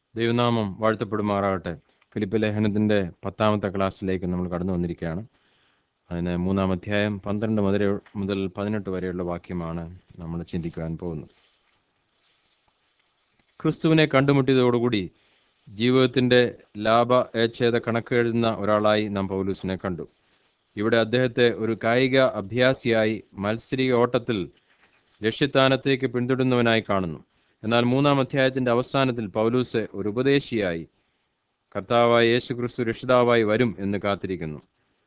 ദൈവനാമം വാഴ്ത്തപ്പെടുമാറാകട്ടെ ഫിലിപ്പ് ലേഖനത്തിൻ്റെ പത്താമത്തെ ക്ലാസ്സിലേക്ക് നമ്മൾ കടന്നു വന്നിരിക്കുകയാണ് അതിന് മൂന്നാം അധ്യായം പന്ത്രണ്ട് മുതൽ മുതൽ പതിനെട്ട് വരെയുള്ള വാക്യമാണ് നമ്മൾ ചിന്തിക്കുവാൻ പോകുന്നത് ക്രിസ്തുവിനെ കണ്ടുമുട്ടിയതോടുകൂടി ജീവിതത്തിൻ്റെ ലാഭ ഏച്ഛേദ കണക്ക് എഴുതുന്ന ഒരാളായി നാം പൗലൂസിനെ കണ്ടു ഇവിടെ അദ്ദേഹത്തെ ഒരു കായിക അഭ്യാസിയായി മത്സരിക ഓട്ടത്തിൽ ലക്ഷ്യസ്ഥാനത്തേക്ക് പിന്തുടരുന്നവനായി കാണുന്നു എന്നാൽ മൂന്നാം അധ്യായത്തിന്റെ അവസാനത്തിൽ പൗലൂസ് ഒരു ഉപദേശിയായി കർത്താവായ യേശു ക്രിസ്തു രക്ഷിതാവായി വരും എന്ന് കാത്തിരിക്കുന്നു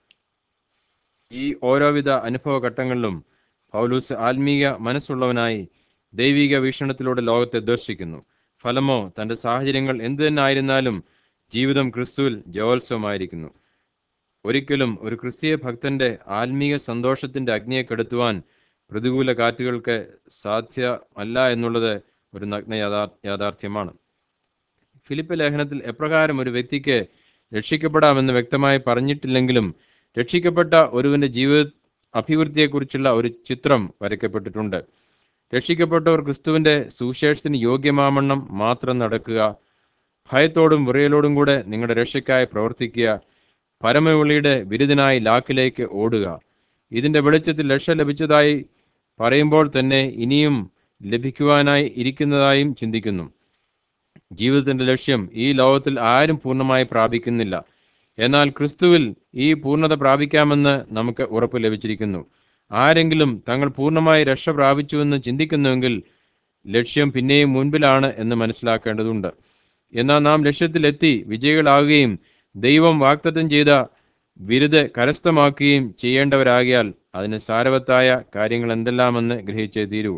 ഈ ഓരോവിധ അനുഭവ ഘട്ടങ്ങളിലും പൗലൂസ് ആത്മീയ മനസ്സുള്ളവനായി ദൈവിക വീക്ഷണത്തിലൂടെ ലോകത്തെ ദർശിക്കുന്നു ഫലമോ തന്റെ സാഹചര്യങ്ങൾ എന്തു തന്നെ ആയിരുന്നാലും ജീവിതം ക്രിസ്തുവിൽ ജയോത്സവമായിരിക്കുന്നു ഒരിക്കലും ഒരു ക്രിസ്തീയ ഭക്തന്റെ ആത്മീയ സന്തോഷത്തിന്റെ അഗ്നിയെ കെടുത്തുവാൻ പ്രതികൂല കാറ്റുകൾക്ക് സാധ്യമല്ല എന്നുള്ളത് ഒരു നഗ്ന യാഥാ യാഥാർത്ഥ്യമാണ് ഫിലിപ്പ് ലേഖനത്തിൽ എപ്രകാരം ഒരു വ്യക്തിക്ക് രക്ഷിക്കപ്പെടാമെന്ന് വ്യക്തമായി പറഞ്ഞിട്ടില്ലെങ്കിലും രക്ഷിക്കപ്പെട്ട ഒരുവന്റെ ജീവിത അഭിവൃദ്ധിയെക്കുറിച്ചുള്ള ഒരു ചിത്രം വരയ്ക്കപ്പെട്ടിട്ടുണ്ട് രക്ഷിക്കപ്പെട്ടവർ ക്രിസ്തുവിന്റെ സുവിശേഷത്തിന് യോഗ്യമാമണ്ണം മാത്രം നടക്കുക ഭയത്തോടും വിറയലോടും കൂടെ നിങ്ങളുടെ രക്ഷയ്ക്കായി പ്രവർത്തിക്കുക പരമവിളിയുടെ ബിരുദനായി ലാക്കിലേക്ക് ഓടുക ഇതിന്റെ വെളിച്ചത്തിൽ രക്ഷ ലഭിച്ചതായി പറയുമ്പോൾ തന്നെ ഇനിയും ലഭിക്കുവാനായി ഇരിക്കുന്നതായും ചിന്തിക്കുന്നു ജീവിതത്തിന്റെ ലക്ഷ്യം ഈ ലോകത്തിൽ ആരും പൂർണ്ണമായി പ്രാപിക്കുന്നില്ല എന്നാൽ ക്രിസ്തുവിൽ ഈ പൂർണ്ണത പ്രാപിക്കാമെന്ന് നമുക്ക് ഉറപ്പ് ലഭിച്ചിരിക്കുന്നു ആരെങ്കിലും തങ്ങൾ പൂർണ്ണമായി രക്ഷ പ്രാപിച്ചുവെന്ന് ചിന്തിക്കുന്നുവെങ്കിൽ ലക്ഷ്യം പിന്നെയും മുൻപിലാണ് എന്ന് മനസ്സിലാക്കേണ്ടതുണ്ട് എന്നാൽ നാം ലക്ഷ്യത്തിലെത്തി വിജയികളാകുകയും ദൈവം വാക്തത്വം ചെയ്ത ബിരുദ കരസ്ഥമാക്കുകയും ചെയ്യേണ്ടവരാകിയാൽ അതിന് സാരവത്തായ കാര്യങ്ങൾ എന്തെല്ലാമെന്ന് ഗ്രഹിച്ചേ തീരൂ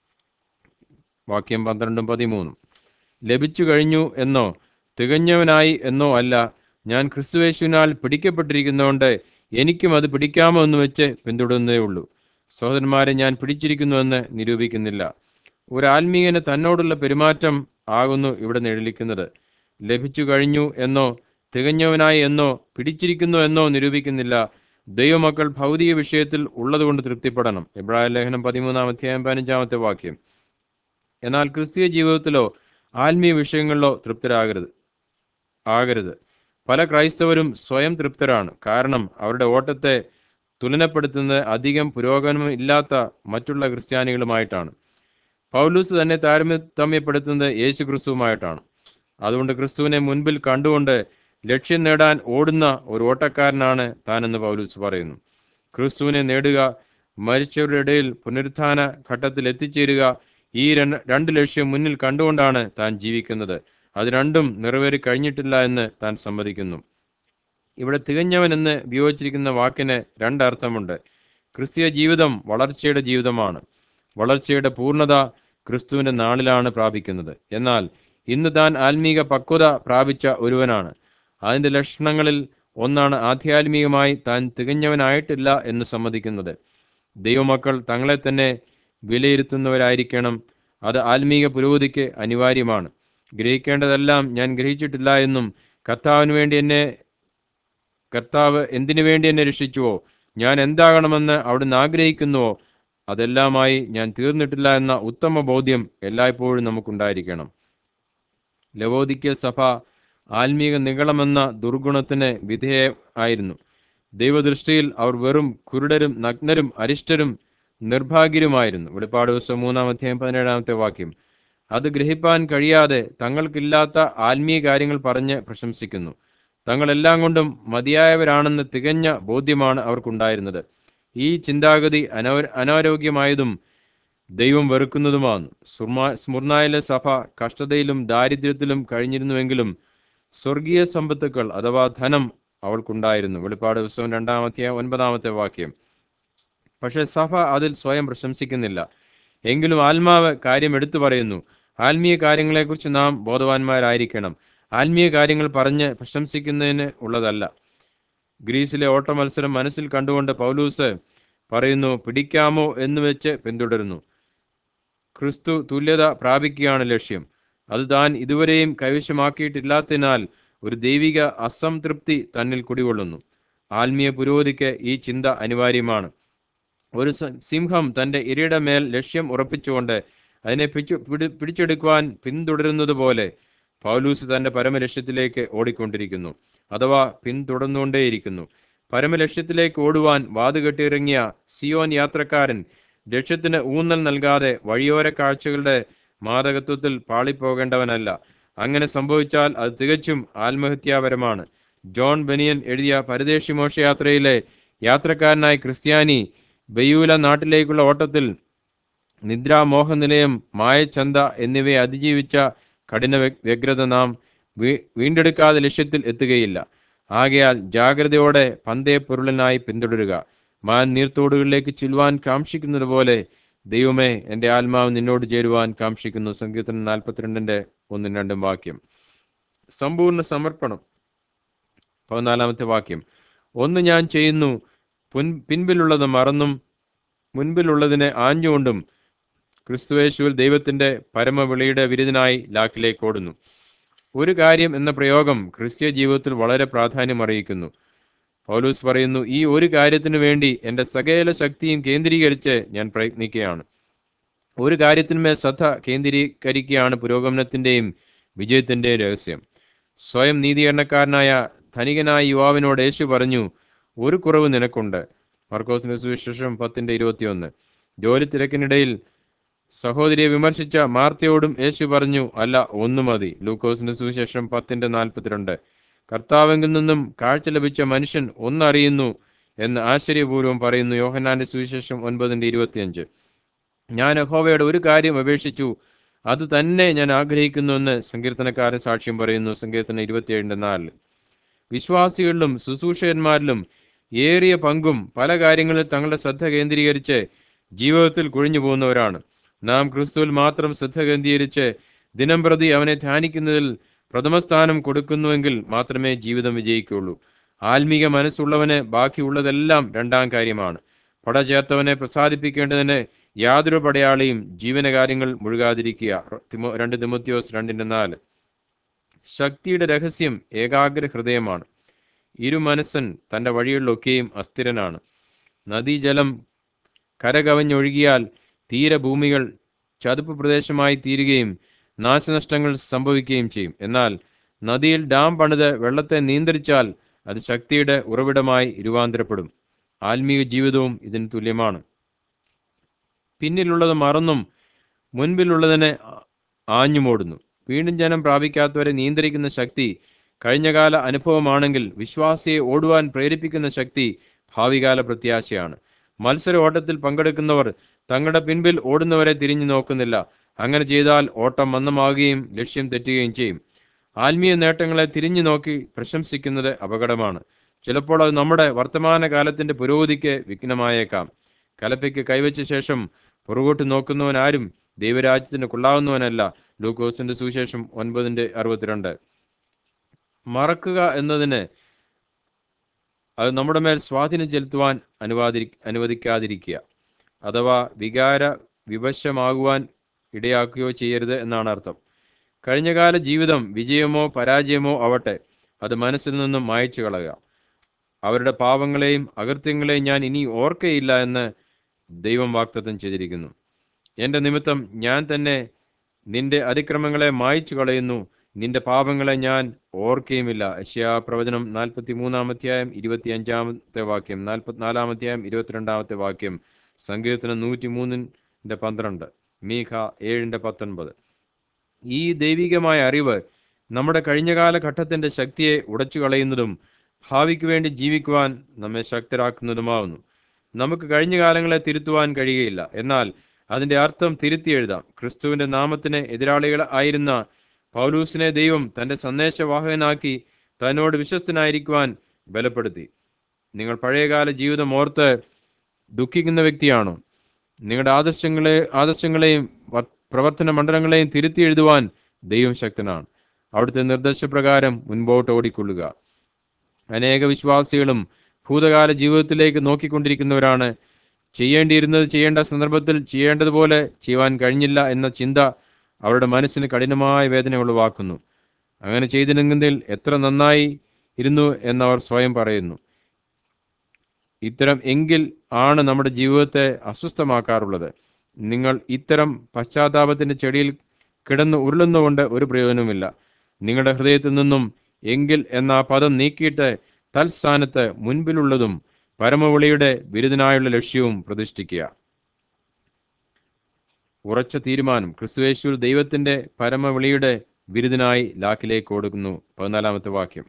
വാക്യം പന്ത്രണ്ടും പതിമൂന്നും ലഭിച്ചു കഴിഞ്ഞു എന്നോ തികഞ്ഞവനായി എന്നോ അല്ല ഞാൻ ക്രിസ്തുവേശുവിനാൽ പിടിക്കപ്പെട്ടിരിക്കുന്നതുകൊണ്ട് എനിക്കും അത് പിടിക്കാമോ എന്ന് വെച്ച് പിന്തുടരുന്നേ ഉള്ളൂ സഹോദരന്മാരെ ഞാൻ പിടിച്ചിരിക്കുന്നുവെന്ന് നിരൂപിക്കുന്നില്ല ഒരു ആത്മീയന് തന്നോടുള്ള പെരുമാറ്റം ആകുന്നു ഇവിടെ നിഴലിക്കുന്നത് ലഭിച്ചു കഴിഞ്ഞു എന്നോ തികഞ്ഞവനായി എന്നോ പിടിച്ചിരിക്കുന്നു എന്നോ നിരൂപിക്കുന്നില്ല ദൈവമക്കൾ ഭൗതിക വിഷയത്തിൽ ഉള്ളതുകൊണ്ട് തൃപ്തിപ്പെടണം എബ്രായ ലേഖനം പതിമൂന്നാം അധ്യായം പതിനഞ്ചാമത്തെ വാക്യം എന്നാൽ ക്രിസ്തീയ ജീവിതത്തിലോ ആത്മീയ വിഷയങ്ങളിലോ തൃപ്തരാകരുത് ആകരുത് പല ക്രൈസ്തവരും സ്വയം തൃപ്തരാണ് കാരണം അവരുടെ ഓട്ടത്തെ തുലനപ്പെടുത്തുന്നത് അധികം പുരോഗമനം ഇല്ലാത്ത മറ്റുള്ള ക്രിസ്ത്യാനികളുമായിട്ടാണ് പൗലൂസ് തന്നെ താരതമ്യപ്പെടുത്തുന്നത് യേശു ക്രിസ്തുവുമായിട്ടാണ് അതുകൊണ്ട് ക്രിസ്തുവിനെ മുൻപിൽ കണ്ടുകൊണ്ട് ലക്ഷ്യം നേടാൻ ഓടുന്ന ഒരു ഓട്ടക്കാരനാണ് താനെന്ന് പൗലൂസ് പറയുന്നു ക്രിസ്തുവിനെ നേടുക മരിച്ചവരുടെ ഇടയിൽ പുനരുത്ഥാന ഘട്ടത്തിൽ എത്തിച്ചേരുക ഈ രണ്ട് ലക്ഷ്യം മുന്നിൽ കണ്ടുകൊണ്ടാണ് താൻ ജീവിക്കുന്നത് അത് രണ്ടും നിറവേറി കഴിഞ്ഞിട്ടില്ല എന്ന് താൻ സമ്മതിക്കുന്നു ഇവിടെ തികഞ്ഞവൻ എന്ന് ഉപയോഗിച്ചിരിക്കുന്ന വാക്കിന് രണ്ടർത്ഥമുണ്ട് ക്രിസ്തീയ ജീവിതം വളർച്ചയുടെ ജീവിതമാണ് വളർച്ചയുടെ പൂർണ്ണത ക്രിസ്തുവിന്റെ നാളിലാണ് പ്രാപിക്കുന്നത് എന്നാൽ ഇന്ന് താൻ ആത്മീക പക്വത പ്രാപിച്ച ഒരുവനാണ് അതിന്റെ ലക്ഷണങ്ങളിൽ ഒന്നാണ് ആധ്യാത്മികമായി താൻ തികഞ്ഞവനായിട്ടില്ല എന്ന് സമ്മതിക്കുന്നത് ദൈവമക്കൾ തങ്ങളെ തന്നെ വിലയിരുത്തുന്നവരായിരിക്കണം അത് ആത്മീക പുരോഗതിക്ക് അനിവാര്യമാണ് ഗ്രഹിക്കേണ്ടതെല്ലാം ഞാൻ ഗ്രഹിച്ചിട്ടില്ല എന്നും കർത്താവിന് വേണ്ടി എന്നെ കർത്താവ് എന്തിനു വേണ്ടി എന്നെ രക്ഷിച്ചുവോ ഞാൻ എന്താകണമെന്ന് അവിടുന്ന് ആഗ്രഹിക്കുന്നുവോ അതെല്ലാമായി ഞാൻ തീർന്നിട്ടില്ല എന്ന ഉത്തമ ബോധ്യം എല്ലായ്പ്പോഴും നമുക്കുണ്ടായിരിക്കണം ലവോദിക്ക സഭ ആത്മീക നികളമെന്ന ദുർഗുണത്തിന് വിധേയ ആയിരുന്നു ദൈവദൃഷ്ടിയിൽ അവർ വെറും കുരുടരും നഗ്നരും അരിഷ്ടരും നിർഭാഗ്യരുമായിരുന്നു വെളിപ്പാട് ദിവസം മൂന്നാം അധ്യായം പതിനേഴാമത്തെ വാക്യം അത് ഗ്രഹിപ്പാൻ കഴിയാതെ തങ്ങൾക്കില്ലാത്ത ആത്മീയ കാര്യങ്ങൾ പറഞ്ഞ് പ്രശംസിക്കുന്നു തങ്ങളെല്ലാം കൊണ്ടും മതിയായവരാണെന്ന് തികഞ്ഞ ബോധ്യമാണ് അവർക്കുണ്ടായിരുന്നത് ഈ ചിന്താഗതി അനോ അനാരോഗ്യമായതും ദൈവം വെറുക്കുന്നതുമാണ് സുർമാ സ്മുർനായിലെ സഭ കഷ്ടതയിലും ദാരിദ്ര്യത്തിലും കഴിഞ്ഞിരുന്നുവെങ്കിലും സ്വർഗീയ സമ്പത്തുക്കൾ അഥവാ ധനം അവൾക്കുണ്ടായിരുന്നു വെളിപ്പാട് പുസ്തകം രണ്ടാമത്തെ ഒൻപതാമത്തെ വാക്യം പക്ഷെ സഭ അതിൽ സ്വയം പ്രശംസിക്കുന്നില്ല എങ്കിലും ആത്മാവ് കാര്യം എടുത്തു പറയുന്നു ആത്മീയ കാര്യങ്ങളെക്കുറിച്ച് നാം ബോധവാന്മാരായിരിക്കണം ആത്മീയ കാര്യങ്ങൾ പറഞ്ഞ് പ്രശംസിക്കുന്നതിന് ഉള്ളതല്ല ഗ്രീസിലെ ഓട്ട മത്സരം മനസ്സിൽ കണ്ടുകൊണ്ട് പൗലൂസ് പറയുന്നു പിടിക്കാമോ എന്ന് വെച്ച് പിന്തുടരുന്നു ക്രിസ്തു തുല്യത പ്രാപിക്കുകയാണ് ലക്ഷ്യം അത് താൻ ഇതുവരെയും കൈവശമാക്കിയിട്ടില്ലാത്തതിനാൽ ഒരു ദൈവിക അസംതൃപ്തി തന്നിൽ കുടികൊള്ളുന്നു ആത്മീയ പുരോഗതിക്ക് ഈ ചിന്ത അനിവാര്യമാണ് ഒരു സിംഹം തന്റെ ഇരയുടെ മേൽ ലക്ഷ്യം ഉറപ്പിച്ചുകൊണ്ട് അതിനെ പിടിച്ചു പിടി പിടിച്ചെടുക്കുവാൻ പിന്തുടരുന്നത് പോലെ പൗലൂസ് തന്റെ പരമലക്ഷ്യത്തിലേക്ക് ഓടിക്കൊണ്ടിരിക്കുന്നു അഥവാ പിന്തുടർന്നുകൊണ്ടേയിരിക്കുന്നു പരമലക്ഷ്യത്തിലേക്ക് ഓടുവാൻ വാതുകെട്ടിറങ്ങിയ സിയോൻ യാത്രക്കാരൻ ലക്ഷ്യത്തിന് ഊന്നൽ നൽകാതെ വഴിയോര കാഴ്ചകളുടെ മാതകത്വത്തിൽ പാളിപ്പോകേണ്ടവനല്ല അങ്ങനെ സംഭവിച്ചാൽ അത് തികച്ചും ആത്മഹത്യാപരമാണ് ജോൺ ബെനിയൻ എഴുതിയ പരദേശി മോക്ഷയാത്രയിലെ യാത്രക്കാരനായ ക്രിസ്ത്യാനി ബയൂല നാട്ടിലേക്കുള്ള ഓട്ടത്തിൽ നിദ്ര മോഹനിലയം മായച്ചന്ത എന്നിവയെ അതിജീവിച്ച കഠിന വ്യ- വ്യഗ്രത നാം വീ- വീണ്ടെടുക്കാതെ ലക്ഷ്യത്തിൽ എത്തുകയില്ല ആകയാൽ ജാഗ്രതയോടെ പന്തയ പൊരുളനായി പിന്തുടരുക മാൻ നീർത്തോടുകളിലേക്ക് ചെല്ലുവാൻ കാക്ഷിക്കുന്നത് പോലെ ദൈവമേ എൻ്റെ ആത്മാവ് നിന്നോട് ചേരുവാൻ കാക്ഷിക്കുന്നു സങ്കീർത്തനം നാൽപ്പത്തിരണ്ടിന്റെ ഒന്നും രണ്ടും വാക്യം സമ്പൂർണ്ണ സമർപ്പണം പതിനാലാമത്തെ വാക്യം ഒന്ന് ഞാൻ ചെയ്യുന്നു പുൻ പിൻപിലുള്ളത് മറന്നും മുൻപിലുള്ളതിനെ ആഞ്ഞുകൊണ്ടും ക്രിസ്തുവേശുവിൽ ദൈവത്തിന്റെ പരമവിളിയുടെ വിരുദ്ധനായി ലാക്കിലേക്ക് ഓടുന്നു ഒരു കാര്യം എന്ന പ്രയോഗം ക്രിസ്ത്യ ജീവിതത്തിൽ വളരെ പ്രാധാന്യം അറിയിക്കുന്നു പൗലൂസ് പറയുന്നു ഈ ഒരു കാര്യത്തിനു വേണ്ടി എൻ്റെ സകല ശക്തിയും കേന്ദ്രീകരിച്ച് ഞാൻ പ്രയത്നിക്കുകയാണ് ഒരു കാര്യത്തിന്മേൽ ശ്രദ്ധ കേന്ദ്രീകരിക്കുകയാണ് പുരോഗമനത്തിന്റെയും വിജയത്തിന്റെയും രഹസ്യം സ്വയം നീതീകരണക്കാരനായ ധനികനായ യുവാവിനോട് യേശു പറഞ്ഞു ഒരു കുറവ് നിനക്കുണ്ട് മർക്കോസിന്റെ സുവിശേഷം പത്തിന്റെ ഇരുപത്തിയൊന്ന് ജോലി തിരക്കിനിടയിൽ സഹോദരിയെ വിമർശിച്ച മാർത്തയോടും യേശു പറഞ്ഞു അല്ല ഒന്നു മതി ലൂക്കോസിന്റെ സുവിശേഷം പത്തിന്റെ നാൽപ്പത്തിരണ്ട് കർത്താവെങ്കിൽ നിന്നും കാഴ്ച ലഭിച്ച മനുഷ്യൻ ഒന്നറിയുന്നു എന്ന് ആശ്ചര്യപൂർവ്വം പറയുന്നു യോഹന്നാന്റെ സുവിശേഷം ഒൻപതിന്റെ ഇരുപത്തിയഞ്ച് ഞാൻ യഹോവയുടെ ഒരു കാര്യം അപേക്ഷിച്ചു അത് തന്നെ ഞാൻ ആഗ്രഹിക്കുന്നുവെന്ന് സങ്കീർത്തനക്കാരൻ സാക്ഷ്യം പറയുന്നു സങ്കീർത്തനം ഇരുപത്തിയേഴിന്റെ നാലിൽ വിശ്വാസികളിലും ശുശ്രൂഷകന്മാരിലും ഏറിയ പങ്കും പല കാര്യങ്ങളിൽ തങ്ങളുടെ ശ്രദ്ധ കേന്ദ്രീകരിച്ച് ജീവിതത്തിൽ കുഴിഞ്ഞു പോകുന്നവരാണ് നാം ക്രിസ്തുവിൽ മാത്രം ശ്രദ്ധ കേന്ദ്രീകരിച്ച് ദിനം പ്രതി അവനെ ധ്യാനിക്കുന്നതിൽ പ്രഥമസ്ഥാനം കൊടുക്കുന്നുവെങ്കിൽ മാത്രമേ ജീവിതം വിജയിക്കുള്ളൂ ആത്മീക മനസ്സുള്ളവന് ബാക്കിയുള്ളതെല്ലാം രണ്ടാം കാര്യമാണ് പട ചേർത്തവനെ പ്രസാദിപ്പിക്കേണ്ടതിന് യാതൊരു പടയാളിയും ജീവനകാര്യങ്ങൾ മുഴുകാതിരിക്കുക തിമോ- രണ്ട് തിമോത്തിയോസ് രണ്ടിന്റെ നാല് ശക്തിയുടെ രഹസ്യം ഏകാഗ്ര ഹൃദയമാണ് ഇരുമനസ്സൻ തന്റെ വഴികളിലൊക്കെയും അസ്ഥിരനാണ് നദീജലം കരകവഞ്ഞൊഴുകിയാൽ തീരഭൂമികൾ ചതുപ്പ് പ്രദേശമായി തീരുകയും നാശനഷ്ടങ്ങൾ സംഭവിക്കുകയും ചെയ്യും എന്നാൽ നദിയിൽ ഡാം പണിത് വെള്ളത്തെ നിയന്ത്രിച്ചാൽ അത് ശക്തിയുടെ ഉറവിടമായി രൂപാന്തരപ്പെടും ആത്മീയ ജീവിതവും ഇതിന് തുല്യമാണ് പിന്നിലുള്ളത് മറന്നും മുൻപിലുള്ളതിനെ ആ- ആഞ്ഞുമോടുന്നു വീണ്ടും ജനം പ്രാപിക്കാത്തവരെ നിയന്ത്രിക്കുന്ന ശക്തി കഴിഞ്ഞകാല അനുഭവമാണെങ്കിൽ വിശ്വാസിയെ ഓടുവാൻ പ്രേരിപ്പിക്കുന്ന ശക്തി ഭാവികാല പ്രത്യാശയാണ് മത്സര ഓട്ടത്തിൽ പങ്കെടുക്കുന്നവർ തങ്ങളുടെ പിൻപിൽ ഓടുന്നവരെ തിരിഞ്ഞു നോക്കുന്നില്ല അങ്ങനെ ചെയ്താൽ ഓട്ടം മന്ദമാകുകയും ലക്ഷ്യം തെറ്റുകയും ചെയ്യും ആത്മീയ നേട്ടങ്ങളെ തിരിഞ്ഞു നോക്കി പ്രശംസിക്കുന്നത് അപകടമാണ് ചിലപ്പോൾ അത് നമ്മുടെ വർത്തമാന കാലത്തിന്റെ പുരോഗതിക്ക് വിഘ്നമായേക്കാം കലപ്പയ്ക്ക് കൈവച്ച ശേഷം പുറകോട്ട് നോക്കുന്നവൻ ആരും ദൈവരാജ്യത്തിന് കൊള്ളാവുന്നവനല്ല ലൂക്കോസിന്റെ സുവിശേഷം ഒൻപതിന്റെ അറുപത്തിരണ്ട് മറക്കുക എന്നതിന് അത് നമ്മുടെ മേൽ സ്വാധീനം ചെലുത്തുവാൻ അനുവാദി അനുവദിക്കാതിരിക്കുക അഥവാ വികാര വിവശമാകുവാൻ ഇടയാക്കുകയോ ചെയ്യരുത് എന്നാണ് അർത്ഥം കഴിഞ്ഞകാല ജീവിതം വിജയമോ പരാജയമോ ആവട്ടെ അത് മനസ്സിൽ നിന്നും മായച്ചു കളയുക അവരുടെ പാവങ്ങളെയും അകൃത്യങ്ങളെയും ഞാൻ ഇനി ഓർക്കയില്ല എന്ന് ദൈവം വാക്തത്വം ചെയ്തിരിക്കുന്നു എന്റെ നിമിത്തം ഞാൻ തന്നെ നിന്റെ അതിക്രമങ്ങളെ മായ്ച്ചു കളയുന്നു നിന്റെ പാപങ്ങളെ ഞാൻ ഓർക്കുകയുമില്ല യശ്യാ പ്രവചനം നാൽപ്പത്തി മൂന്നാമധ്യായം ഇരുപത്തി അഞ്ചാമത്തെ വാക്യം നാൽപ്പത്തിനാലാമധ്യായം ഇരുപത്തിരണ്ടാമത്തെ വാക്യം സങ്കീർത്തനം നൂറ്റി മൂന്നിന്റെ പന്ത്രണ്ട് മീഖ ഏഴിന്റെ പത്തൊൻപത് ഈ ദൈവികമായ അറിവ് നമ്മുടെ കഴിഞ്ഞകാല ഘട്ടത്തിന്റെ ശക്തിയെ ഉടച്ചു കളയുന്നതും ഭാവിക്ക് വേണ്ടി ജീവിക്കുവാൻ നമ്മെ ശക്തരാക്കുന്നതുമാവുന്നു നമുക്ക് കഴിഞ്ഞ കാലങ്ങളെ തിരുത്തുവാൻ കഴിയുകയില്ല എന്നാൽ അതിന്റെ അർത്ഥം തിരുത്തി എഴുതാം ക്രിസ്തുവിന്റെ നാമത്തിന് എതിരാളികൾ ആയിരുന്ന പൗലൂസിനെ ദൈവം തന്റെ സന്ദേശവാഹകനാക്കി തന്നോട് വിശ്വസ്തനായിരിക്കുവാൻ ബലപ്പെടുത്തി നിങ്ങൾ പഴയകാല ജീവിതം ഓർത്ത് ദുഃഖിക്കുന്ന വ്യക്തിയാണോ നിങ്ങളുടെ ആദർശങ്ങളെ ആദർശങ്ങളെയും വർ- പ്രവർത്തന മണ്ഡലങ്ങളെയും തിരുത്തി എഴുതുവാൻ ദൈവം ശക്തനാണ് അവിടുത്തെ നിർദ്ദേശപ്രകാരം മുൻപോട്ട് ഓടിക്കൊള്ളുക അനേക വിശ്വാസികളും ഭൂതകാല ജീവിതത്തിലേക്ക് നോക്കിക്കൊണ്ടിരിക്കുന്നവരാണ് ചെയ്യേണ്ടിയിരുന്നത് ചെയ്യേണ്ട സന്ദർഭത്തിൽ ചെയ്യേണ്ടതുപോലെ ചെയ്യുവാൻ കഴിഞ്ഞില്ല എന്ന ചിന്ത അവരുടെ മനസ്സിന് കഠിനമായ വേദന ഉളവാക്കുന്നു അങ്ങനെ ചെയ്തിരുന്നെങ്കിൽ എത്ര നന്നായി ഇരുന്നു എന്നവർ സ്വയം പറയുന്നു ഇത്തരം എങ്കിൽ ആണ് നമ്മുടെ ജീവിതത്തെ അസ്വസ്ഥമാക്കാറുള്ളത് നിങ്ങൾ ഇത്തരം പശ്ചാത്താപത്തിന്റെ ചെടിയിൽ കിടന്ന് ഉരുളുന്നുകൊണ്ട് ഒരു പ്രയോജനവുമില്ല നിങ്ങളുടെ ഹൃദയത്തിൽ നിന്നും എങ്കിൽ എന്ന ആ പദം നീക്കിയിട്ട് തൽസ്ഥാനത്ത് മുൻപിലുള്ളതും പരമവിളിയുടെ ബിരുദനായുള്ള ലക്ഷ്യവും പ്രതിഷ്ഠിക്കുക ഉറച്ച തീരുമാനം ക്രിസ്തുവേശുവിൽ ദൈവത്തിന്റെ പരമവിളിയുടെ ബിരുദനായി ലാക്കിലേക്ക് കൊടുക്കുന്നു പതിനാലാമത്തെ വാക്യം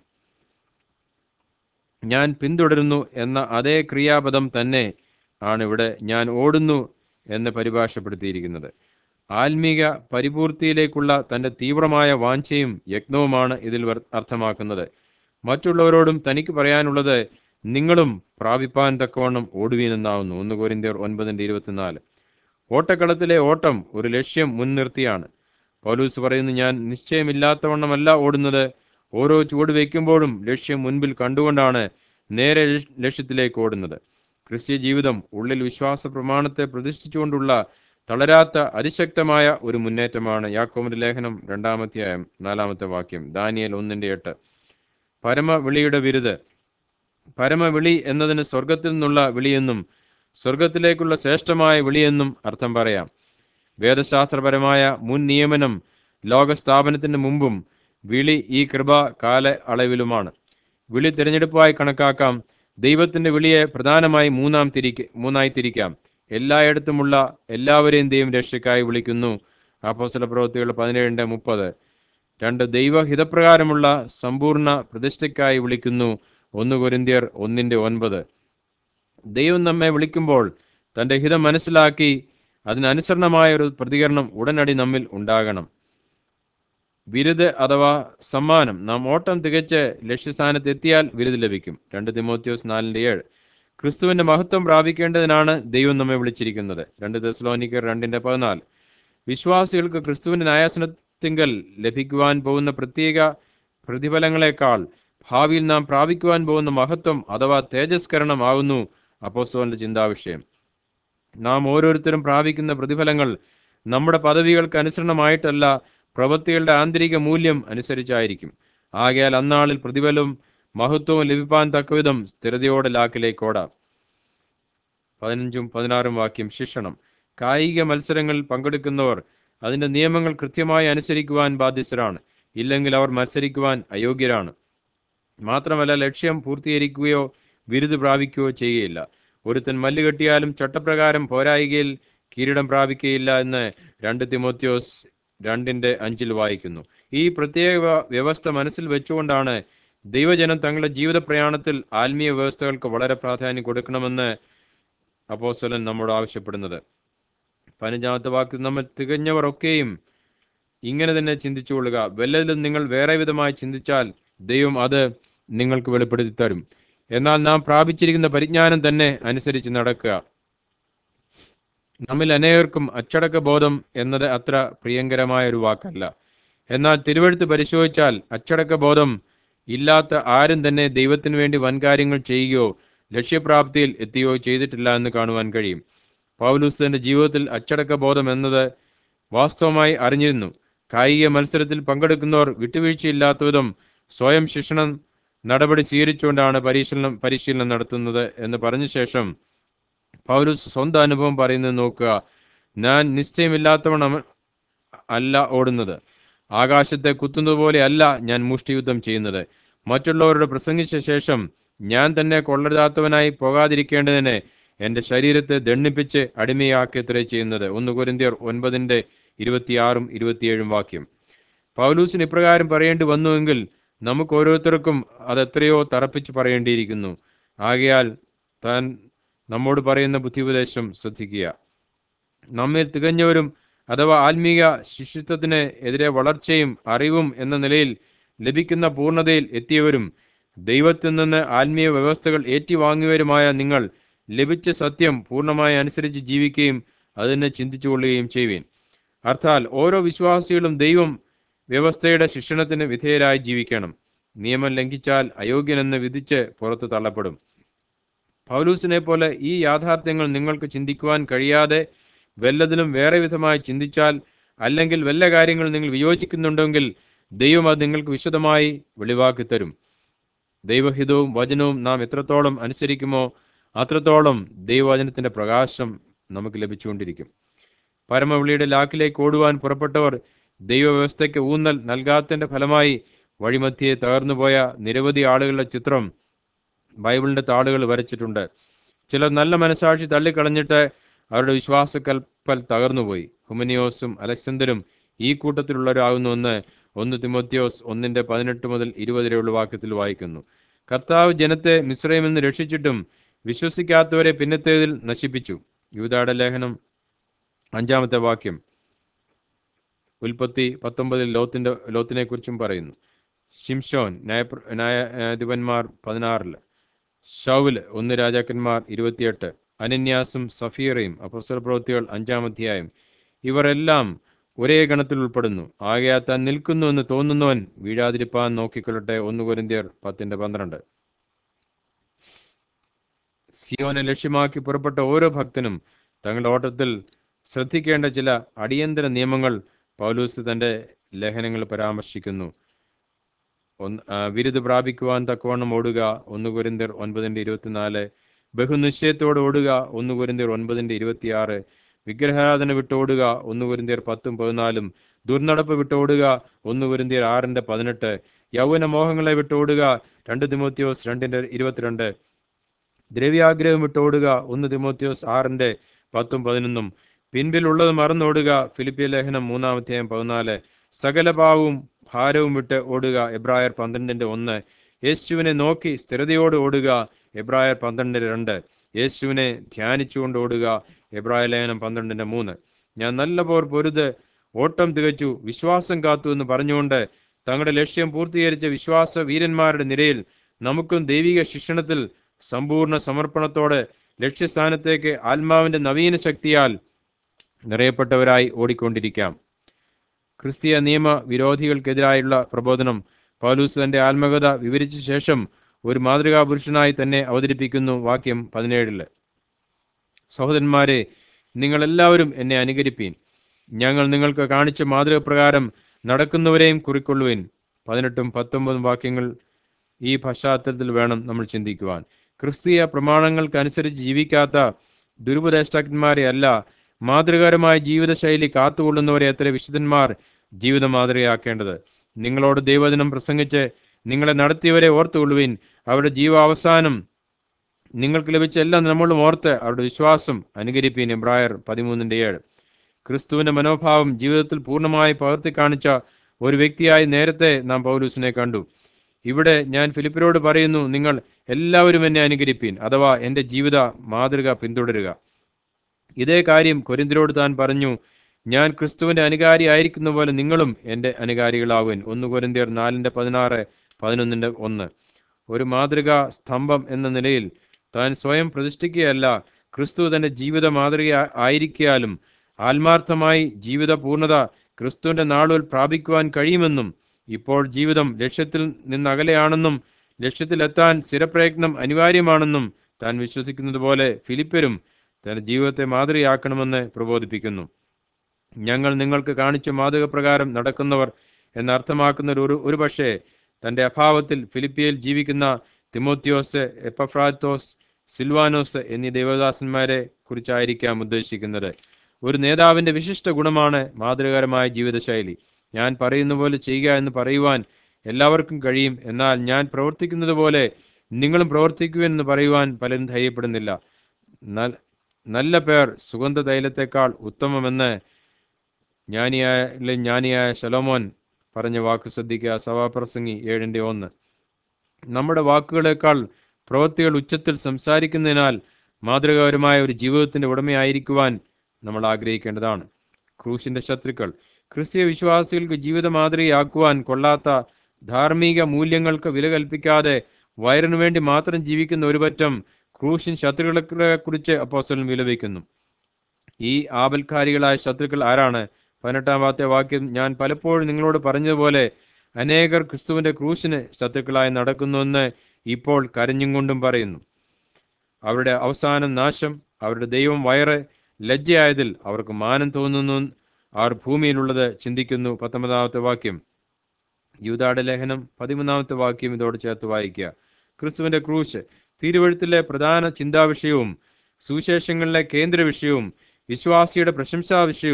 ഞാൻ പിന്തുടരുന്നു എന്ന അതേ ക്രിയാപദം തന്നെ ആണ് ഇവിടെ ഞാൻ ഓടുന്നു എന്ന് പരിഭാഷപ്പെടുത്തിയിരിക്കുന്നത് ആത്മീക പരിപൂർത്തിയിലേക്കുള്ള തന്റെ തീവ്രമായ വാഞ്ചയും യജ്ഞവുമാണ് ഇതിൽ വർ- അർത്ഥമാക്കുന്നത് മറ്റുള്ളവരോടും തനിക്ക് പറയാനുള്ളത് നിങ്ങളും പ്രാപിപ്പാൻ തക്കവണ്ണം ഓടുവീനെന്നാവുന്നു ഒന്ന് കോരിന്ത്യർ ഒൻപതിന്റെ ഇരുപത്തിനാല് ഓട്ടക്കളത്തിലെ ഓട്ടം ഒരു ലക്ഷ്യം മുൻനിർത്തിയാണ് പൗലൂസ് പറയുന്നു ഞാൻ നിശ്ചയമില്ലാത്തവണ്ണമല്ല ഓടുന്നത് ഓരോ ചുവട് വയ്ക്കുമ്പോഴും ലക്ഷ്യം മുൻപിൽ കണ്ടുകൊണ്ടാണ് നേരെ ലക്ഷ്യ- ലക്ഷ്യത്തിലേക്ക് ഓടുന്നത് ക്രിസ്ത്യ ജീവിതം ഉള്ളിൽ വിശ്വാസ പ്രമാണത്തെ പ്രതിഷ്ഠിച്ചുകൊണ്ടുള്ള തളരാത്ത അതിശക്തമായ ഒരു മുന്നേറ്റമാണ് യാക്കോമിന്റെ ലേഖനം രണ്ടാമധ്യായം നാലാമത്തെ വാക്യം ദാനിയൽ ഒന്നിന്റെ എട്ട് പരമവിളിയുടെ വിരുത് പരമവിളി എന്നതിന് സ്വർഗത്തിൽ നിന്നുള്ള വിളിയെന്നും സ്വർഗത്തിലേക്കുള്ള ശ്രേഷ്ഠമായ വിളിയെന്നും അർത്ഥം പറയാം വേദശാസ്ത്രപരമായ മുൻ നിയമനം ലോകസ്ഥാപനത്തിന് മുമ്പും വിളി ഈ കൃപ കാല അളവിലുമാണ് വിളി തിരഞ്ഞെടുപ്പായി കണക്കാക്കാം ദൈവത്തിന്റെ വിളിയെ പ്രധാനമായി മൂന്നാം തിരിക്ക മൂന്നായി തിരിക്കാം എല്ലായിടത്തുമുള്ള എല്ലാവരെയും ദൈവം രക്ഷയ്ക്കായി വിളിക്കുന്നു അപ്പോസ്തല പ്രവൃത്തികൾ പതിനേഴിന്റെ മുപ്പത് രണ്ട് ദൈവഹിതപ്രകാരമുള്ള സമ്പൂർണ്ണ പ്രതിഷ്ഠയ്ക്കായി വിളിക്കുന്നു ഒന്ന് കൊരിന്ത്യർ ഒന്നിന്റെ ഒൻപത് ദൈവം നമ്മെ വിളിക്കുമ്പോൾ തന്റെ ഹിതം മനസ്സിലാക്കി അതിനനുസരണമായ ഒരു പ്രതികരണം ഉടനടി നമ്മിൽ ഉണ്ടാകണം ബിരുദ് അഥവാ സമ്മാനം നാം ഓട്ടം തികച്ച് ലക്ഷ്യസ്ഥാനത്ത് എത്തിയാൽ ബിരുദ് ലഭിക്കും രണ്ട് തിമോത്യോസ് നാലിന്റെ ഏഴ് ക്രിസ്തുവിന്റെ മഹത്വം പ്രാപിക്കേണ്ടതിനാണ് ദൈവം നമ്മെ വിളിച്ചിരിക്കുന്നത് രണ്ട് തെസ്ലോനിക്കർ രണ്ടിന്റെ പതിനാല് വിശ്വാസികൾക്ക് ക്രിസ്തുവിന്റെ ന്യായാസനത്തിങ്കൽ ലഭിക്കുവാൻ പോകുന്ന പ്രത്യേക പ്രതിഫലങ്ങളെക്കാൾ ഭാവിയിൽ നാം പ്രാപിക്കുവാൻ പോകുന്ന മഹത്വം അഥവാ തേജസ്കരണമാകുന്നു അപ്പോസ്തോലിന്റെ ചിന്താവിഷയം നാം ഓരോരുത്തരും പ്രാപിക്കുന്ന പ്രതിഫലങ്ങൾ നമ്മുടെ പദവികൾക്ക് അനുസരണമായിട്ടല്ല പ്രവൃത്തികളുടെ ആന്തരിക മൂല്യം അനുസരിച്ചായിരിക്കും ആകയാൽ അന്നാളിൽ പ്രതിഫലവും മഹത്വവും ലഭിപ്പാൻ തക്കവിധം സ്ഥിരതയോടെ ലാക്കിലേക്ക് ഓടാം പതിനഞ്ചും പതിനാറും വാക്യം ശിക്ഷണം കായിക മത്സരങ്ങളിൽ പങ്കെടുക്കുന്നവർ അതിന്റെ നിയമങ്ങൾ കൃത്യമായി അനുസരിക്കുവാൻ ബാധ്യസ്ഥരാണ് ഇല്ലെങ്കിൽ അവർ മത്സരിക്കുവാൻ അയോഗ്യരാണ് മാത്രമല്ല ലക്ഷ്യം പൂർത്തീകരിക്കുകയോ ബിരുദ് പ്രാപിക്കുകയോ ചെയ്യുകയില്ല ഒരുത്തൻ മല്ല് കെട്ടിയാലും ചട്ടപ്രകാരം പോരായികയിൽ കിരീടം പ്രാപിക്കുകയില്ല എന്ന് രണ്ട് തിമോത്യോസ് രണ്ടിന്റെ അഞ്ചിൽ വായിക്കുന്നു ഈ പ്രത്യേക വ്യ- വ്യവസ്ഥ മനസ്സിൽ വെച്ചുകൊണ്ടാണ് ദൈവജനം തങ്ങളുടെ ജീവിത പ്രയാണത്തിൽ ആത്മീയ വ്യവസ്ഥകൾക്ക് വളരെ പ്രാധാന്യം കൊടുക്കണമെന്ന് അപ്പോസ്തലൻ നമ്മോട് ആവശ്യപ്പെടുന്നത് പതിനഞ്ചാമത്തെ വാക്കിൽ നമ്മൾ തികഞ്ഞവർ ഒക്കെയും ഇങ്ങനെ തന്നെ ചിന്തിച്ചുകൊള്ളുക വല്ലതിലും നിങ്ങൾ വേറെ വിധമായി ചിന്തിച്ചാൽ ദൈവം അത് നിങ്ങൾക്ക് വെളിപ്പെടുത്തി തരും എന്നാൽ നാം പ്രാപിച്ചിരിക്കുന്ന പരിജ്ഞാനം തന്നെ അനുസരിച്ച് നടക്കുക നമ്മിൽ അനേകർക്കും അച്ചടക്ക ബോധം എന്നത് അത്ര പ്രിയങ്കരമായ ഒരു വാക്കല്ല എന്നാൽ തിരുവഴുത്ത് പരിശോധിച്ചാൽ അച്ചടക്ക ബോധം ഇല്ലാത്ത ആരും തന്നെ ദൈവത്തിന് വേണ്ടി വൻകാര്യങ്ങൾ ചെയ്യുകയോ ലക്ഷ്യപ്രാപ്തിയിൽ എത്തുകയോ ചെയ്തിട്ടില്ല എന്ന് കാണുവാൻ കഴിയും പൗലൂസ് തന്റെ ജീവിതത്തിൽ അച്ചടക്ക ബോധം എന്നത് വാസ്തവമായി അറിഞ്ഞിരുന്നു കായിക മത്സരത്തിൽ പങ്കെടുക്കുന്നവർ വിട്ടുവീഴ്ചയില്ലാത്ത വിധം സ്വയം ശിക്ഷണം നടപടി സ്വീകരിച്ചുകൊണ്ടാണ് പരിശീലനം പരിശീലനം നടത്തുന്നത് എന്ന് പറഞ്ഞ ശേഷം പൗലൂസ് സ്വന്തം അനുഭവം പറയുന്നത് നോക്കുക ഞാൻ നിശ്ചയമില്ലാത്തവണ്ണം അല്ല ഓടുന്നത് ആകാശത്തെ കുത്തുന്നത് പോലെ അല്ല ഞാൻ മുഷ്ടിയുദ്ധം ചെയ്യുന്നത് മറ്റുള്ളവരോട് പ്രസംഗിച്ച ശേഷം ഞാൻ തന്നെ കൊള്ളരുതാത്തവനായി പോകാതിരിക്കേണ്ടതിന് എന്റെ ശരീരത്തെ ദണ്ണിപ്പിച്ച് അടിമയാക്കിയത്രേ ചെയ്യുന്നത് ഒന്ന് കുരിന്തിയർ ഒൻപതിന്റെ ഇരുപത്തിയാറും ഇരുപത്തിയേഴും വാക്യം പൗലൂസിന് ഇപ്രകാരം പറയേണ്ടി വന്നുവെങ്കിൽ നമുക്ക് ഓരോരുത്തർക്കും അത് എത്രയോ തറപ്പിച്ച് പറയേണ്ടിയിരിക്കുന്നു ആകയാൽ താൻ നമ്മോട് പറയുന്ന ബുദ്ധിപദേശം ശ്രദ്ധിക്കുക നമ്മിൽ തികഞ്ഞവരും അഥവാ ആത്മീക ശിഷ്യത്വത്തിന് എതിരെ വളർച്ചയും അറിവും എന്ന നിലയിൽ ലഭിക്കുന്ന പൂർണ്ണതയിൽ എത്തിയവരും ദൈവത്തിൽ നിന്ന് ആത്മീയ വ്യവസ്ഥകൾ ഏറ്റുവാങ്ങിയവരുമായ നിങ്ങൾ ലഭിച്ച സത്യം പൂർണ്ണമായി അനുസരിച്ച് ജീവിക്കുകയും അതിനെ ചിന്തിച്ചുകൊള്ളുകയും ചെയ്യുവീൻ അർത്ഥാൽ ഓരോ വിശ്വാസികളും ദൈവം വ്യവസ്ഥയുടെ ശിക്ഷണത്തിന് വിധേയരായി ജീവിക്കണം നിയമം ലംഘിച്ചാൽ അയോഗ്യനെന്ന് വിധിച്ച് പുറത്തു തള്ളപ്പെടും പൗലൂസിനെ പോലെ ഈ യാഥാർത്ഥ്യങ്ങൾ നിങ്ങൾക്ക് ചിന്തിക്കുവാൻ കഴിയാതെ വല്ലതിലും വേറെ വിധമായി ചിന്തിച്ചാൽ അല്ലെങ്കിൽ വല്ല കാര്യങ്ങൾ നിങ്ങൾ വിയോജിക്കുന്നുണ്ടെങ്കിൽ ദൈവം അത് നിങ്ങൾക്ക് വിശദമായി വെളിവാക്കി തരും ദൈവഹിതവും വചനവും നാം എത്രത്തോളം അനുസരിക്കുമോ അത്രത്തോളം ദൈവവചനത്തിന്റെ പ്രകാശം നമുക്ക് ലഭിച്ചുകൊണ്ടിരിക്കും പരമവിളിയുടെ ലാക്കിലേക്ക് ഓടുവാൻ പുറപ്പെട്ടവർ ദൈവവ്യവസ്ഥയ്ക്ക് ഊന്നൽ നൽകാത്തതിന്റെ ഫലമായി വഴിമധ്യേ തകർന്നുപോയ നിരവധി ആളുകളുടെ ചിത്രം ബൈബിളിന്റെ താളുകൾ വരച്ചിട്ടുണ്ട് ചിലർ നല്ല മനസാക്ഷി തള്ളിക്കളഞ്ഞിട്ട് അവരുടെ വിശ്വാസക്കൽപ്പൽ തകർന്നുപോയി ഹുമനിയോസും അലക്സന്തരും ഈ കൂട്ടത്തിലുള്ളവരാകുന്നുവെന്ന് ഒന്ന് തിമോത്യോസ് ഒന്നിന്റെ പതിനെട്ട് മുതൽ ഇരുപത് വരെയുള്ള വാക്യത്തിൽ വായിക്കുന്നു കർത്താവ് ജനത്തെ മിശ്രയിൽ നിന്ന് രക്ഷിച്ചിട്ടും വിശ്വസിക്കാത്തവരെ പിന്നത്തേതിൽ നശിപ്പിച്ചു യൂതാടെ ലേഖനം അഞ്ചാമത്തെ വാക്യം ഉൽപ്പത്തി പത്തൊമ്പതിൽ ലോത്തിന്റെ ലോത്തിനെ കുറിച്ചും പറയുന്നു ഷിംഷോൻ ന്യായ ന്യായാധിപന്മാർ പതിനാറില് ഷൗല് ഒന്ന് രാജാക്കന്മാർ ഇരുപത്തിയെട്ട് അനന്യാസും സഫീറയും അപ്പസ്വല പ്രവൃത്തികൾ അഞ്ചാം അധ്യായം ഇവരെല്ലാം ഒരേ ഗണത്തിൽ ഉൾപ്പെടുന്നു ആകയാൽ താൻ നിൽക്കുന്നു എന്ന് തോന്നുന്നവൻ വീഴാതിരിപ്പാൻ നോക്കിക്കൊള്ളട്ടെ ഒന്ന് കൊരിന്ത്യർ പത്തിന്റെ പന്ത്രണ്ട് സിയോനെ ലക്ഷ്യമാക്കി പുറപ്പെട്ട ഓരോ ഭക്തനും തങ്ങളുടെ ഓട്ടത്തിൽ ശ്രദ്ധിക്കേണ്ട ചില അടിയന്തര നിയമങ്ങൾ പൗലൂസ് തന്റെ ലേഖനങ്ങൾ പരാമർശിക്കുന്നു ഒന്ന് ആ, ബിരുദ് പ്രാപിക്കുവാൻ തക്കവണ്ണം ഓടുക ഒന്ന് കുരിന്തിർ ഒൻപതിന്റെ ഇരുപത്തിനാല് ബഹുനിശ്ചയത്തോടെ ഓടുക ഒന്ന് കുരിന്തിർ ഒൻപതിന്റെ ഇരുപത്തിയാറ് വിഗ്രഹാരാധന വിട്ടോടുക ഒന്ന് കുരിന്തിയർ പത്തും പതിനാലും ദുർനടപ്പ് വിട്ടോടുക ഒന്ന് കുരിന്തിയർ ആറിന്റെ പതിനെട്ട് യൗവന മോഹങ്ങളെ വിട്ടോടുക രണ്ട് തിമോത്യോസ് രണ്ടിന്റെ ഇരുപത്തിരണ്ട് ദ്രവ്യാഗ്രഹം വിട്ടോടുക ഒന്ന് തിമോത്യോസ് ആറിന്റെ പത്തും പതിനൊന്നും പിൻപിലുള്ളത് മറന്നോടുക ഫിലിപ്പിയ ലേഖനം മൂന്നാമധ്യായം പതിനാല് സകല പാവവും ഭാരവും വിട്ട് ഓടുക എബ്രായർ പന്ത്രണ്ടിന്റെ ഒന്ന് യേശുവിനെ നോക്കി സ്ഥിരതയോട് ഓടുക എബ്രായർ പന്ത്രണ്ടിന്റെ രണ്ട് യേശുവിനെ ധ്യാനിച്ചുകൊണ്ട് ഓടുക എബ്രായ ലേഖനം പന്ത്രണ്ടിന്റെ മൂന്ന് ഞാൻ നല്ല പോർ പൊരുത് ഓട്ടം തികച്ചു വിശ്വാസം കാത്തു എന്ന് പറഞ്ഞുകൊണ്ട് തങ്ങളുടെ ലക്ഷ്യം പൂർത്തീകരിച്ച വിശ്വാസ വീരന്മാരുടെ നിരയിൽ നമുക്കും ദൈവിക ശിക്ഷണത്തിൽ സമ്പൂർണ്ണ സമർപ്പണത്തോടെ ലക്ഷ്യസ്ഥാനത്തേക്ക് ആത്മാവിന്റെ നവീന ശക്തിയാൽ നിറയപ്പെട്ടവരായി ഓടിക്കൊണ്ടിരിക്കാം ക്രിസ്തീയ നിയമ വിരോധികൾക്കെതിരായുള്ള പ്രബോധനം പൗലൂസ് തന്റെ ആത്മകഥ വിവരിച്ച ശേഷം ഒരു മാതൃകാ പുരുഷനായി തന്നെ അവതരിപ്പിക്കുന്നു വാക്യം പതിനേഴില് സഹോദരന്മാരെ നിങ്ങളെല്ലാവരും എന്നെ അനുകരിപ്പീൻ ഞങ്ങൾ നിങ്ങൾക്ക് കാണിച്ച മാതൃക പ്രകാരം നടക്കുന്നവരെയും കുറിക്കൊള്ളുവിൻ പതിനെട്ടും പത്തൊമ്പതും വാക്യങ്ങൾ ഈ പശ്ചാത്തലത്തിൽ വേണം നമ്മൾ ചിന്തിക്കുവാൻ ക്രിസ്തീയ പ്രമാണങ്ങൾക്കനുസരിച്ച് ജീവിക്കാത്ത ദുരുപദേഷ്ടാക്കന്മാരെ അല്ല മാതൃകരമായ ജീവിതശൈലി കാത്തുകൊള്ളുന്നവരെ അത്ര വിശുദ്ധന്മാർ ജീവിത മാതൃകയാക്കേണ്ടത് നിങ്ങളോട് ദൈവദിനം പ്രസംഗിച്ച് നിങ്ങളെ നടത്തിയവരെ ഓർത്തുകൊള്ളുവിൻ അവരുടെ ജീവാവസാനം നിങ്ങൾക്ക് ലഭിച്ച എല്ലാം നമ്മളും ഓർത്ത് അവരുടെ വിശ്വാസം അനുകരിപ്പീൻ എബ്രായർ പതിമൂന്നിന്റെ ഏഴ് ക്രിസ്തുവിന്റെ മനോഭാവം ജീവിതത്തിൽ പൂർണ്ണമായി പകർത്തി കാണിച്ച ഒരു വ്യക്തിയായി നേരത്തെ നാം പൗലൂസിനെ കണ്ടു ഇവിടെ ഞാൻ ഫിലിപ്പിനോട് പറയുന്നു നിങ്ങൾ എല്ലാവരും എന്നെ അനുകരിപ്പീൻ അഥവാ എന്റെ ജീവിത മാതൃക പിന്തുടരുക ഇതേ കാര്യം കൊരിന്തിരോട് താൻ പറഞ്ഞു ഞാൻ ക്രിസ്തുവിന്റെ അനുകാരി ആയിരിക്കുന്ന പോലെ നിങ്ങളും എന്റെ അനുകാരികളാവുൻ ഒന്ന് കൊരിന്തിയർ നാലിന്റെ പതിനാറ് പതിനൊന്നിന്റെ ഒന്ന് ഒരു മാതൃകാ സ്തംഭം എന്ന നിലയിൽ താൻ സ്വയം പ്രതിഷ്ഠിക്കുകയല്ല ക്രിസ്തു തന്റെ ജീവിത മാതൃക ആയിരിക്കാലും ആത്മാർത്ഥമായി ജീവിത പൂർണ്ണത ക്രിസ്തുവിന്റെ നാളുകൾ പ്രാപിക്കുവാൻ കഴിയുമെന്നും ഇപ്പോൾ ജീവിതം ലക്ഷ്യത്തിൽ നിന്നകലെയാണെന്നും ലക്ഷ്യത്തിലെത്താൻ സ്ഥിരപ്രയത്നം അനിവാര്യമാണെന്നും താൻ വിശ്വസിക്കുന്നത് പോലെ ഫിലിപ്പരും തന്റെ ജീവിതത്തെ മാതൃകയാക്കണമെന്ന് പ്രബോധിപ്പിക്കുന്നു ഞങ്ങൾ നിങ്ങൾക്ക് കാണിച്ച മാതൃക പ്രകാരം നടക്കുന്നവർ എന്നർത്ഥമാക്കുന്ന ഒരു ഒരു പക്ഷേ തന്റെ അഭാവത്തിൽ ഫിലിപ്പിയയിൽ ജീവിക്കുന്ന തിമോത്യോസ് എപ്പഫ്രാത്തോസ് സിൽവാനോസ് എന്നീ ദേവദാസന്മാരെ കുറിച്ചായിരിക്കാം ഉദ്ദേശിക്കുന്നത് ഒരു നേതാവിന്റെ വിശിഷ്ട ഗുണമാണ് മാതൃകരമായ ജീവിതശൈലി ഞാൻ പറയുന്ന പോലെ ചെയ്യുക എന്ന് പറയുവാൻ എല്ലാവർക്കും കഴിയും എന്നാൽ ഞാൻ പ്രവർത്തിക്കുന്നത് പോലെ നിങ്ങളും പ്രവർത്തിക്കുമെന്ന് പറയുവാൻ പലരും ധൈര്യപ്പെടുന്നില്ല നൽ- നല്ല പേർ സുഗന്ധ തൈലത്തെക്കാൾ ഉത്തമമെന്ന് ജ്ഞാനിയായ അല്ലെ ജ്ഞാനിയായ ശലോമോൻ പറഞ്ഞ വാക്ക് ശ്രദ്ധിക്കുക സഭാപ്രസംഗി ഏഴിന്റെ ഒന്ന് നമ്മുടെ വാക്കുകളേക്കാൾ പ്രവൃത്തികൾ ഉച്ചത്തിൽ സംസാരിക്കുന്നതിനാൽ മാതൃകാപരമായ ഒരു ജീവിതത്തിന്റെ ഉടമയായിരിക്കുവാൻ നമ്മൾ ആഗ്രഹിക്കേണ്ടതാണ് ക്രൂശിന്റെ ശത്രുക്കൾ ക്രിസ്തീയ വിശ്വാസികൾക്ക് ജീവിത മാതൃകയാക്കുവാൻ കൊള്ളാത്ത ധാർമ്മിക മൂല്യങ്ങൾക്ക് വില കൽപ്പിക്കാതെ വയറിനു വേണ്ടി മാത്രം ജീവിക്കുന്ന ഒരു പറ്റം ക്രൂശിൻ ശത്രുക്കളെ കുറിച്ച് അപ്പോസ്റ്റലൻ വിലപിക്കുന്നു ഈ ആപൽക്കാരികളായ ശത്രുക്കൾ ആരാണ് പതിനെട്ടാമത്തെ വാക്യം ഞാൻ പലപ്പോഴും നിങ്ങളോട് പറഞ്ഞതുപോലെ അനേകർ ക്രിസ്തുവിന്റെ ക്രൂശിന് ശത്രുക്കളായി നടക്കുന്നുവെന്ന് ഇപ്പോൾ കരഞ്ഞും കൊണ്ടും പറയുന്നു അവരുടെ അവസാനം നാശം അവരുടെ ദൈവം വയറ് ലജ്ജയായതിൽ അവർക്ക് മാനം തോന്നുന്നു അവർ ഭൂമിയിലുള്ളത് ചിന്തിക്കുന്നു പത്തൊമ്പതാമത്തെ വാക്യം യൂതാടെ ലേഖനം പതിമൂന്നാമത്തെ വാക്യം ഇതോട് ചേർത്ത് വായിക്കുക ക്രിസ്തുവിന്റെ ക്രൂശ് തിരുവഴുത്തിലെ പ്രധാന ചിന്താ വിഷയവും സുവിശേഷങ്ങളിലെ കേന്ദ്ര വിഷയവും വിശ്വാസിയുടെ പ്രശംസാ വിഷയവും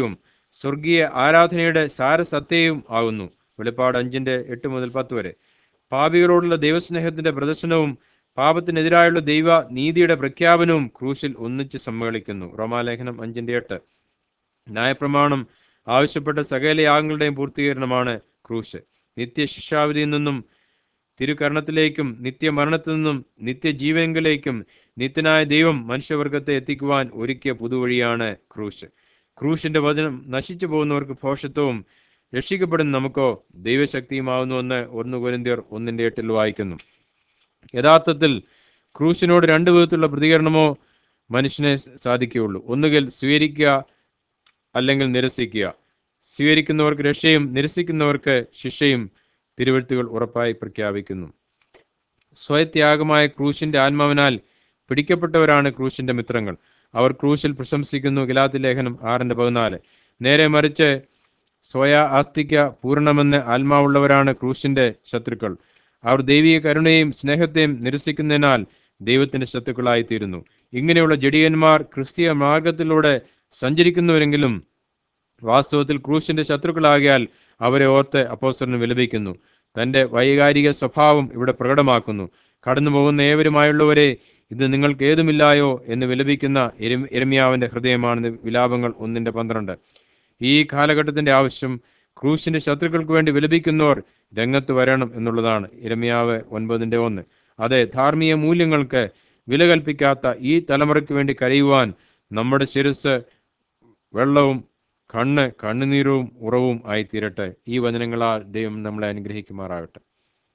സ്വർഗീയ ആരാധനയുടെ സാരസത്യവും ആകുന്നു വെളിപ്പാട് അഞ്ചിന്റെ എട്ട് മുതൽ പത്ത് വരെ പാപികളോടുള്ള ദൈവസ്നേഹത്തിന്റെ പ്രദർശനവും പാപത്തിനെതിരായുള്ള ദൈവ നീതിയുടെ പ്രഖ്യാപനവും ക്രൂശിൽ ഒന്നിച്ച് സമ്മേളിക്കുന്നു റോമാലേഖനം അഞ്ചിന്റെ എട്ട് ന്യായപ്രമാണം ആവശ്യപ്പെട്ട സകല യാഗങ്ങളുടെയും പൂർത്തീകരണമാണ് ക്രൂശ് നിത്യശിക്ഷാവിധിയിൽ നിന്നും തിരുകരണത്തിലേക്കും നിത്യമരണത്തിൽ നിന്നും നിത്യജീവങ്കിലേക്കും നിത്യനായ ദൈവം മനുഷ്യവർഗത്തെ എത്തിക്കുവാൻ ഒരുക്കിയ പുതുവഴിയാണ് ക്രൂശ് ക്രൂശിന്റെ വചനം നശിച്ചു പോകുന്നവർക്ക് ഭോഷത്വവും രക്ഷിക്കപ്പെടുന്ന നമുക്കോ ദൈവശക്തിയുമാവുന്നുവെന്ന് ഒന്ന് കൊരിന്ത്യർ ഒന്നിന്റെ എട്ടിൽ വായിക്കുന്നു യഥാർത്ഥത്തിൽ ക്രൂശിനോട് രണ്ട് വിധത്തിലുള്ള പ്രതികരണമോ മനുഷ്യനെ സാധിക്കുകയുള്ളൂ ഒന്നുകിൽ സ്വീകരിക്കുക അല്ലെങ്കിൽ നിരസിക്കുക സ്വീകരിക്കുന്നവർക്ക് രക്ഷയും നിരസിക്കുന്നവർക്ക് ശിക്ഷയും തിരുവഴുത്തുകൾ ഉറപ്പായി പ്രഖ്യാപിക്കുന്നു സ്വയത്യാഗമായ ക്രൂശിന്റെ ആത്മാവിനാൽ പിടിക്കപ്പെട്ടവരാണ് ക്രൂശിന്റെ മിത്രങ്ങൾ അവർ ക്രൂശിൽ പ്രശംസിക്കുന്നു ഗലാത്തി ലേഖനം ആറിന്റെ പതിനാല് നേരെ മറിച്ച് സ്വയ ആസ്തിക്ക പൂർണ്ണമെന്ന് ആത്മാവുള്ളവരാണ് ക്രൂശിന്റെ ശത്രുക്കൾ അവർ ദൈവിക കരുണയും സ്നേഹത്തെയും നിരസിക്കുന്നതിനാൽ ദൈവത്തിന്റെ ശത്രുക്കളായി തീരുന്നു ഇങ്ങനെയുള്ള ജഡിയന്മാർ ക്രിസ്തീയ മാർഗത്തിലൂടെ സഞ്ചരിക്കുന്നുവെങ്കിലും വാസ്തവത്തിൽ ക്രൂശിന്റെ ശത്രുക്കളാകിയാൽ അവരെ ഓർത്ത് അപ്പോസ്റ്ററിന് വിലപിക്കുന്നു തന്റെ വൈകാരിക സ്വഭാവം ഇവിടെ പ്രകടമാക്കുന്നു കടന്നു പോകുന്ന ഏവരുമായുള്ളവരെ ഇത് നിങ്ങൾക്ക് ഏതുമില്ലായോ എന്ന് വിലപിക്കുന്ന എരം- എരമ്യാവിന്റെ ഹൃദയമാണ് വിലാപങ്ങൾ ഒന്നിന്റെ പന്ത്രണ്ട് ഈ കാലഘട്ടത്തിന്റെ ആവശ്യം ക്രൂശിന്റെ ശത്രുക്കൾക്ക് വേണ്ടി വിലപിക്കുന്നവർ രംഗത്ത് വരണം എന്നുള്ളതാണ് ഇരമ്യാവ് ഒൻപതിന്റെ ഒന്ന് അതെ ധാർമ്മിക മൂല്യങ്ങൾക്ക് വില കൽപ്പിക്കാത്ത ഈ തലമുറയ്ക്ക് വേണ്ടി കരയുവാൻ നമ്മുടെ ശിരസ് വെള്ളവും കണ്ണ് കണ്ണുനീരും ഉറവും ആയി തീരട്ടെ ഈ വചനങ്ങളാൽ ദൈവം നമ്മളെ അനുഗ്രഹിക്കുമാറാകട്ടെ